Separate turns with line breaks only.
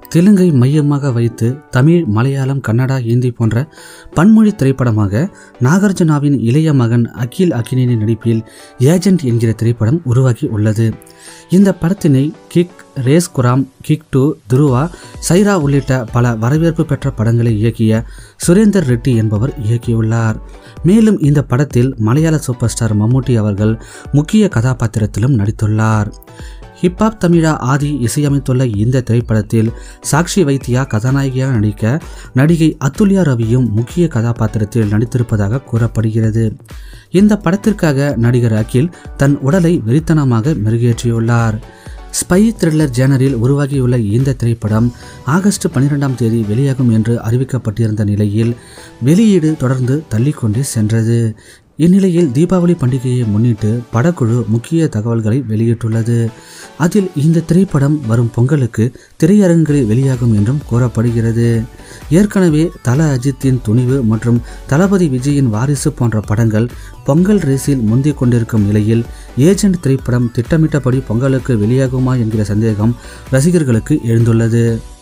தெலுங்கை மையமாக வைத்து தமிழ் மலையாளம் கன்னடா ஹிந்தி போன்ற பன்மொழி திரைப்படமாக நாகார்ஜுனாவின் இளைய மகன் அகில் அகினின் நடிப்பில் ஏஜென்ட் என்கிற திரைப்படம் உருவாகி உள்ளது இந்த படத்தினை Kick Race Gurram Kick two Dhruva Sye Raa உள்ளிட்ட பல வரவேற்பு பெற்ற படங்களை இயக்கிய சுரேந்தர் ரெட்டி என்பவர் இயக்கியுள்ளார் மேலும் இந்த படத்தில் மலையாள சூப்பர் ஸ்டார் மம்முட்டி அவர்கள் முக்கிய கதாபாத்திரத்திலும் நடித்துள்ளார் ஹிப்ஹாப் தமிழா ஆதி இசையமைத்துள்ள இந்த திரைப்படத்தில் சாக்ஷி வைத்தியா கதாநாயகியாக நடிக்க நடிகை அத்துல்யா ரவியும் முக்கிய கதாபாத்திரத்தில் நடித்திருப்பதாக கூறப்படுகிறது இந்த படத்திற்காக நடிகர் அகில் தன் உடலை வெறித்தனமாக மெருகேற்றியுள்ளார் ஸ்பை த்ரில்லர் ஜேனரில் உருவாகியுள்ள இந்த திரைப்படம் ஆகஸ்ட் பன்னிரெண்டாம் தேதி வெளியாகும் என்று அறிவிக்கப்பட்டிருந்த நிலையில் வெளியீடு தொடர்ந்து தள்ளிக்கொண்டே சென்றது இந்நிலையில் தீபாவளி பண்டிகையை முன்னிட்டு படக்குழு முக்கிய தகவல்களை வெளியிட்டுள்ளது அதில் இந்த திரைப்படம் வரும் பொங்கலுக்கு திரையரங்குகளில் வெளியாகும் என்றும் கூறப்படுகிறது ஏற்கனவே தல அஜித்தின் துணிவு மற்றும் தளபதி விஜயின் வாரிசு போன்ற படங்கள் பொங்கல் ரேஸில் முந்திக் கொண்டிருக்கும் நிலையில் ஏஜென்ட் திரைப்படம் திட்டமிட்டபடி பொங்கலுக்கு வெளியாகுமா என்கிற சந்தேகம் ரசிகர்களுக்கு எழுந்துள்ளது